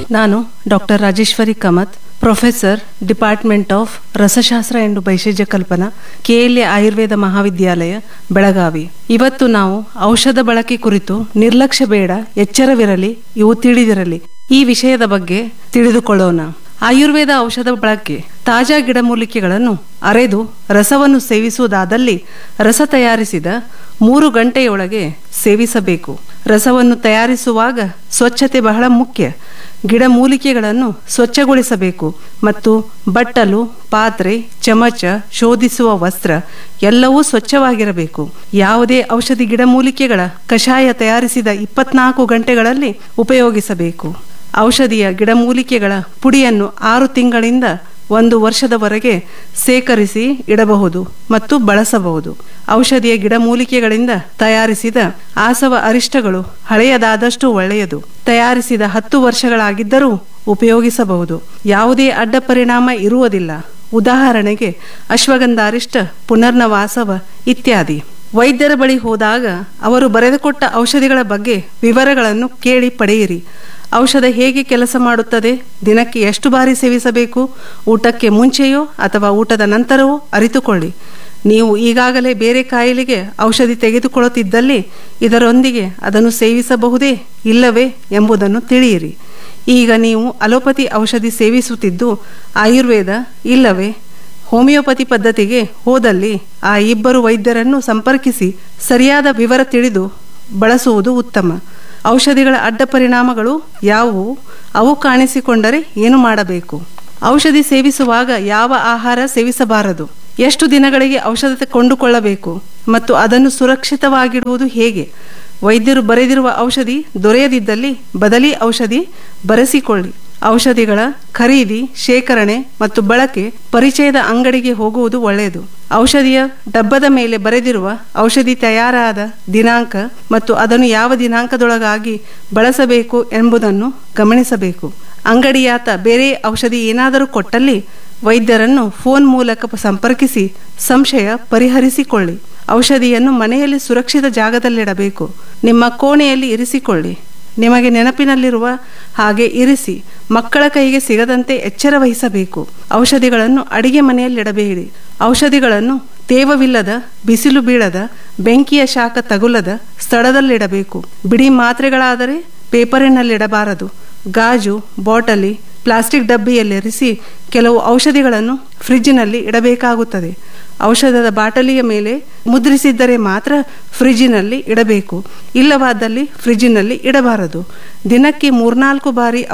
ನಾನು doctor Rajeshwari Kamath professor department of Rasashastra ಎಂದು ಬೈಶೇಜ್ಯ ಕಲ್ಪನಾ KLA Ayurveda ಮಹಾವಿದ್ಯಾಲಯ ಬೆಳಗಾವಿ ಇವತ್ತು ನಾವು ಔಷಧ ಬಳಕೆ ಕುರಿತು ನಿರ್ಲಕ್ಷ್ಯ ಬೇಡ ಎಚ್ಚರವಿರಲಿ ಇವು ತಿಳಿದಿರಲಿ ಈ ವಿಷಯದ ಬಗ್ಗೆ ತಿಳಿದುಕೊಳ್ಳೋಣ ಆಯುರ್ವೇದ ಔಷಧ ಬಳಕೆ ತಾಜಾ ಗಿಡಮೂಲಿಕೆಗಳನ್ನು ಅರೆದು ರಸವನ್ನು ಸೇವಿಸುವುದಾದಲ್ಲಿ ರಸ ತಯಾರಿಸಿದ ಮೂರು ಗಂಟೆಯೊಳಗೆ ಸೇವಿಸಬೇಕು ರಸವನ್ನು ತಯಾರಿಸುವಾಗ ಸ್ವಚ್ಛತೆ ಬಹಳ ಮುಖ್ಯ ಗಿಡಮೂಲಿಕೆಗಳನ್ನು ಸ್ವಚ್ಛಗೊಳಿಸಬೇಕು ಮತ್ತು ಬಟ್ಟಲು ಪಾತ್ರೆ ಚಮಚ ಶೋಧಿಸುವ ವಸ್ತ್ರ ಎಲ್ಲವೂ ಸ್ವಚ್ಛವಾಗಿರಬೇಕು ಯಾವುದೇ ಔಷಧಿ ಗಿಡಮೂಲಿಕೆಗಳ ಕಷಾಯ ತಯಾರಿಸಿದ ಇಪ್ಪತ್ನಾಲ್ಕು ಗಂಟೆಗಳಲ್ಲಿ ಉಪಯೋಗಿಸಬೇಕು ಔಷಧಿಯ ಗಿಡಮೂಲಿಕೆಗಳ ಪುಡಿಯನ್ನು ಆರು ತಿಂಗಳಿಂದ ಒಂದು ವರ್ಷದವರೆಗೆ ಸೇಕರಿಸಿ ಇಡಬಹುದು ಮತ್ತು ಬಳಸಬಹುದು ಔಷಧಿಯ ಗಿಡಮೂಲಿಕೆಗಳಿಂದ ತಯಾರಿಸಿದ ಆಸವ ಅರಿಷ್ಟಗಳು ಹಳೆಯದಾದಷ್ಟು ಒಳ್ಳೆಯದು ತಯಾರಿಸಿದ ಹತ್ತು ವರ್ಷಗಳಾಗಿದ್ದರೂ ಉಪಯೋಗಿಸಬಹುದು ಯಾವುದೇ ಅಡ್ಡ ಪರಿಣಾಮ ಇರುವುದಿಲ್ಲ ಉದಾಹರಣೆಗೆ ಅಶ್ವಗಂಧಾರಿಷ್ಟ ಪುನರ್ನವಾಸವ ಇತ್ಯಾದಿ ವೈದ್ಯರ ಬಳಿ ಹೋದಾಗ ಅವರು ಬರೆದುಕೊಟ್ಟ ಔಷಧಿಗಳ ಬಗ್ಗೆ ವಿವರಗಳನ್ನು ಕೇಳಿ ಪಡೆಯಿರಿ ಔಷಧ ಹೇಗೆ ಕೆಲಸ ಮಾಡುತ್ತದೆ ದಿನಕ್ಕೆ ಎಷ್ಟು ಬಾರಿ ಸೇವಿಸಬೇಕು ಊಟಕ್ಕೆ ಮುಂಚೆಯೋ ಅಥವಾ ಊಟದ ನಂತರವೋ ಅರಿತುಕೊಳ್ಳಿ ನೀವು ಈಗಾಗಲೇ ಬೇರೆ ಕಾಯಿಲೆಗೆ ಔಷಧಿ ತೆಗೆದುಕೊಳ್ಳುತ್ತಿದ್ದಲ್ಲಿ ಇದರೊಂದಿಗೆ ಅದನ್ನು ಸೇವಿಸಬಹುದೇ ಇಲ್ಲವೇ ಎಂಬುದನ್ನು ತಿಳಿಯಿರಿ ಈಗ ನೀವು ಅಲೋಪತಿ ಔಷಧಿ ಸೇವಿಸುತ್ತಿದ್ದು ಆಯುರ್ವೇದ ಇಲ್ಲವೇ ಹೋಮಿಯೋಪತಿ ಪದ್ಧತಿಗೆ ಹೋದಲ್ಲಿ ಆ ಇಬ್ಬರು ವೈದ್ಯರನ್ನು ಸಂಪರ್ಕಿಸಿ ಸರಿಯಾದ ವಿವರ ತಿಳಿದು ಬಳಸುವುದು ಉತ್ತಮ ಔಷಧಿಗಳ ಅಡ್ಡ ಪರಿಣಾಮಗಳು ಯಾವುವು ಅವು ಕಾಣಿಸಿಕೊಂಡರೆ ಏನು ಮಾಡಬೇಕು ಔಷಧಿ ಸೇವಿಸುವಾಗ ಯಾವ ಆಹಾರ ಸೇವಿಸಬಾರದು ಎಷ್ಟು ದಿನಗಳಿಗೆ ಔಷಧ ಕೊಂಡುಕೊಳ್ಳಬೇಕು ಮತ್ತು ಅದನ್ನು ಸುರಕ್ಷಿತವಾಗಿಡುವುದು ಹೇಗೆ ವೈದ್ಯರು ಬರೆದಿರುವ ಔಷಧಿ ದೊರೆಯದಿದ್ದಲ್ಲಿ ಬದಲಿ ಔಷಧಿ ಬರೆಸಿಕೊಳ್ಳಿ ಔಷಧಿಗಳ ಖರೀದಿ ಶೇಖರಣೆ ಮತ್ತು ಬಳಕೆ ಪರಿಚಯದ ಅಂಗಡಿಗೆ ಹೋಗುವುದು ಒಳ್ಳೆಯದು ಔಷಧಿಯ ಡಬ್ಬದ ಮೇಲೆ ಬರೆದಿರುವ ಔಷಧಿ ತಯಾರಾದ ದಿನಾಂಕ ಮತ್ತು ಅದನ್ನು ಯಾವ ದಿನಾಂಕದೊಳಗಾಗಿ ಬಳಸಬೇಕು ಎಂಬುದನ್ನು ಗಮನಿಸಬೇಕು ಅಂಗಡಿಯಾತ ಬೇರೆ ಔಷಧಿ ಏನಾದರೂ ಕೊಟ್ಟಲ್ಲಿ ವೈದ್ಯರನ್ನು ಫೋನ್ ಮೂಲಕ ಸಂಪರ್ಕಿಸಿ ಸಂಶಯ ಪರಿಹರಿಸಿಕೊಳ್ಳಿ ಔಷಧಿಯನ್ನು ಮನೆಯಲ್ಲಿ ಸುರಕ್ಷಿತ ಜಾಗದಲ್ಲಿಡಬೇಕು ನಿಮ್ಮ ಕೋಣೆಯಲ್ಲಿ ಇರಿಸಿಕೊಳ್ಳಿ ನಿಮಗೆ ನೆನಪಿನಲ್ಲಿರುವ ಹಾಗೆ ಇರಿಸಿ ಮಕ್ಕಳ ಕೈಗೆ ಸಿಗದಂತೆ ಎಚ್ಚರ ವಹಿಸಬೇಕು ಔಷಧಿಗಳನ್ನು ಅಡಿಗೆ ಮನೆಯಲ್ಲಿಡಬೇಡಿ ಔಷಧಿಗಳನ್ನು ತೇವವಿಲ್ಲದ ಬಿಸಿಲು ಬೀಳದ ಬೆಂಕಿಯ ಶಾಖ ತಗುಲದ ಸ್ಥಳದಲ್ಲಿಡಬೇಕು ಬಿಡಿ ಮಾತ್ರೆಗಳಾದರೆ ಪೇಪರಿನಲ್ಲಿಡಬಾರದು ಗಾಜು ಬಾಟಲಿ ಪ್ಲಾಸ್ಟಿಕ್ ಡಬ್ಬಿಯಲ್ಲಿರಿಸಿ ಕೆಲವು ಔಷಧಿಗಳನ್ನು ಫ್ರಿಜ್ಜಿನಲ್ಲಿ ಇಡಬೇಕಾಗುತ್ತದೆ ಔಷಧದ ಬಾಟಲಿಯ ಮೇಲೆ ಮುದ್ರಿಸಿದ್ದರೆ ಮಾತ್ರ ಫ್ರಿಜ್ಜಿನಲ್ಲಿ ಇಡಬೇಕು ಇಲ್ಲವಾದಲ್ಲಿ ಫ್ರಿಜ್ಜಿನಲ್ಲಿ ಇಡಬಾರದು ದಿನಕ್ಕೆ ಮೂರ್ನಾಲ್ಕು ಬಾರಿ